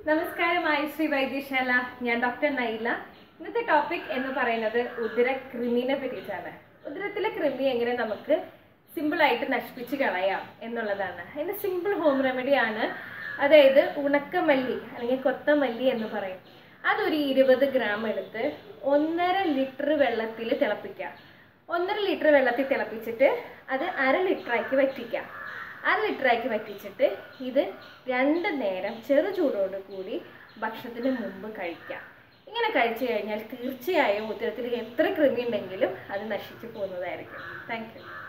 നമസ്കാരം ശ്രീ വൈദ്യശാല ഞാൻ ഡോക്ടർ നൈല ഇന്നത്തെ ടോപ്പിക് എന്ന് പറയുന്നത് ഉദര കൃമിനെ പറ്റിയിട്ടാണ് ഉദരത്തിലെ കൃമി എങ്ങനെ നമുക്ക് സിമ്പിളായിട്ട് നശിപ്പിച്ച് കളയാം എന്നുള്ളതാണ് അതിന് സിമ്പിൾ ഹോം റെമഡി ആണ് അതായത് ഉണക്കമല്ലി അല്ലെങ്കിൽ കൊത്തമല്ലി എന്ന് പറയും അതൊരു ഇരുപത് ഗ്രാം എടുത്ത് ഒന്നര ലിറ്റർ വെള്ളത്തിൽ തിളപ്പിക്കുക ഒന്നര ലിറ്റർ വെള്ളത്തിൽ തിളപ്പിച്ചിട്ട് അത് അര ലിറ്ററാക്കി വറ്റിക്കുക അര ലിറ്ററാക്കി വറ്റിച്ചിട്ട് ഇത് രണ്ട് നേരം ചെറു ചൂടോട് കൂടി ഭക്ഷണത്തിന് മുമ്പ് കഴിക്കാം ഇങ്ങനെ കഴിച്ചു കഴിഞ്ഞാൽ തീർച്ചയായും ഉത്തരത്തിൽ എത്ര കൃമി ഉണ്ടെങ്കിലും അത് നശിച്ചു പോകുന്നതായിരിക്കും താങ്ക് യു